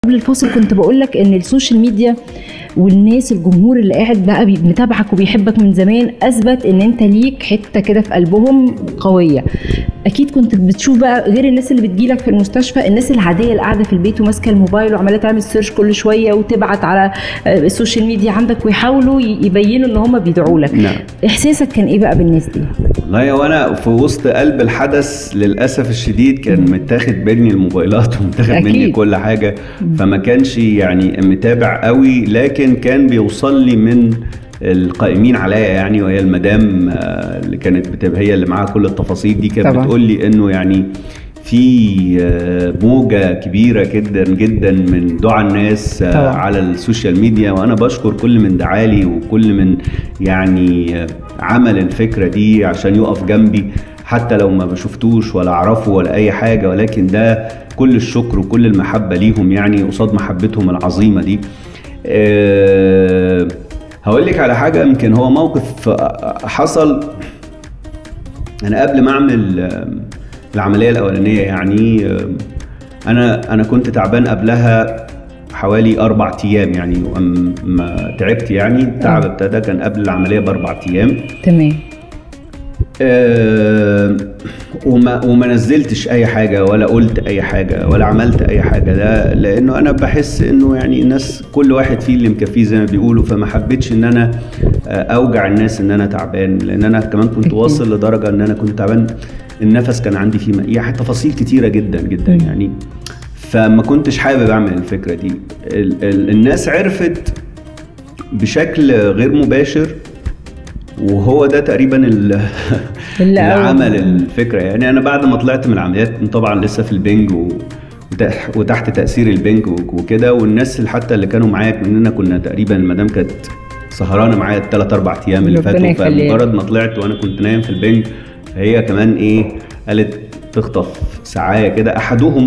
قبل الفاصل كنت بقول لك ان السوشيال ميديا والناس الجمهور اللي قاعد بقى بي- متابعك وبيحبك من زمان اثبت ان انت ليك حته كده في قلبهم قويه اكيد كنت بتشوف بقى غير الناس اللي بتجيلك في المستشفى الناس العاديه اللي قاعده في البيت وماسكه الموبايل وعماله تعمل سيرش كل شويه وتبعت على آه، السوشيال ميديا عندك ويحاولوا ي- يبينوا ان هم بيدعوا لك نعم. احساسك كان ايه بقى بالناس دي والله وانا في وسط قلب الحدث للاسف الشديد كان متاخد مني الموبايلات ومتاخد مني أكيد. كل حاجه فما كانش يعني متابع قوي لكن كان بيوصل لي من القائمين عليا يعني وهي المدام آه، اللي كانت بتبقى هي اللي معاها كل التفاصيل دي كانت طبعا. بتقول لي انه يعني في آه، موجة كبيرة جدا جدا من دعاء الناس آه، طبعا. على السوشيال ميديا وانا بشكر كل من دعالي وكل من يعني آه، عمل الفكرة دي عشان يقف جنبي حتى لو ما بشوفتوش ولا اعرفه ولا اي حاجة ولكن ده كل الشكر وكل المحبة ليهم يعني قصاد محبتهم العظيمة دي أه هقول لك على حاجة يمكن هو موقف آه، حصل انا قبل ما اعمل آه، العمليه الاولانيه يعني آه، انا انا كنت تعبان قبلها حوالي اربع ايام يعني اما تعبت يعني التعب آه. ابتدى كان قبل العمليه باربع ايام تمام آه، وما وما نزلتش اي حاجه ولا قلت اي حاجه ولا عملت اي حاجه ده لانه انا بحس انه يعني الناس كل واحد فيه اللي مكفيه زي ما بيقولوا فما حبيتش ان انا آه، اوجع الناس ان انا تعبان لان انا كمان كنت أكيد. واصل لدرجه ان انا كنت تعبان النفس كان عندي فيه م- يعني تفاصيل كتيره جدا جدا مم. يعني فما كنتش حابب اعمل الفكره دي ال- ال- الناس عرفت بشكل غير مباشر وهو ده تقريبا ال- اللي اللي أول- عمل الفكره يعني انا بعد ما طلعت من العمليات طبعا لسه في البنج و... وتح- وتحت تاثير البنج و- وكده والناس اللي حتى اللي كانوا معايا مننا كنا تقريبا المدام كانت سهرانه معايا الثلاث اربع ايام اللي ربنا فاتوا يخليها. فمجرد ما طلعت وانا كنت نايم في البنج فهي كمان ايه قالت تخطف ساعايه كده احدهم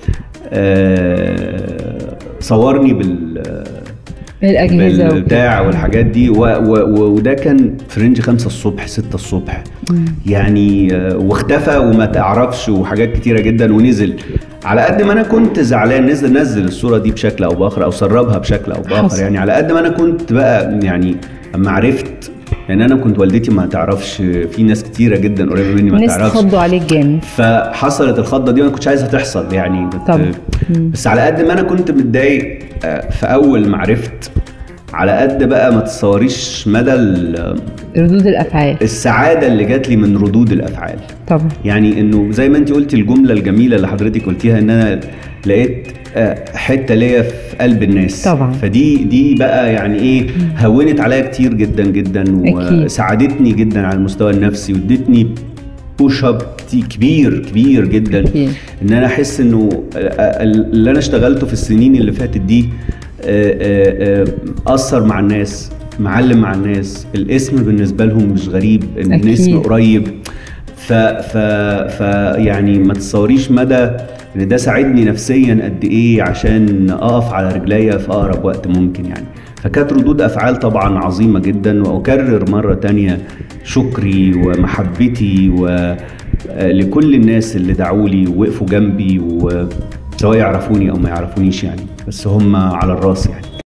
آه صورني بال الاجهزه بالبتاع والحاجات دي و و و وده كان في رينج 5 الصبح 6 الصبح يعني آه، واختفى وما تعرفش وحاجات كتيره جدا ونزل على قد ما انا كنت زعلان نزل نزل الصوره دي بشكل او باخر او سربها بشكل او باخر حصل. يعني على قد ما انا كنت بقى يعني اما عرفت يعني انا كنت والدتي ما تعرفش في ناس كتيره جدا قريبه مني ما الناس تعرفش اتخضوا عليك جامد فحصلت الخضه دي وانا كنتش عايزها تحصل يعني كنت طبعا. مم. بس على قد ما انا كنت متضايق آه، في اول ما عرفت على قد بقى ما تتصوريش مدى ال- ردود الافعال السعاده اللي جات لي من ردود الافعال طبعا يعني انه زي ما انت قلتي الجمله الجميله اللي حضرتك قلتيها ان انا لقيت آه، حته ليا في قلب الناس طبعا. فدي دي بقى يعني ايه هونت عليا كتير جدا جدا أكيد. وساعدتني جدا على المستوى النفسي وادتني بوش اب كبير كبير جدا أكيد. ان انا احس انه آه، اللي انا اشتغلته في السنين اللي فاتت دي آه، آه، آه، اثر مع الناس معلم مع الناس الاسم بالنسبه لهم مش غريب ان أكيد. الاسم قريب ف ف ف يعني ما تصوريش مدى ان ده ساعدني نفسيا قد ايه عشان اقف على رجليا في اقرب وقت ممكن يعني فكانت ردود افعال طبعا عظيمه جدا واكرر مره تانية شكري ومحبتي و لكل الناس اللي دعوا لي ووقفوا جنبي وسواء يعرفوني او ما يعرفونيش يعني بس هم على الراس يعني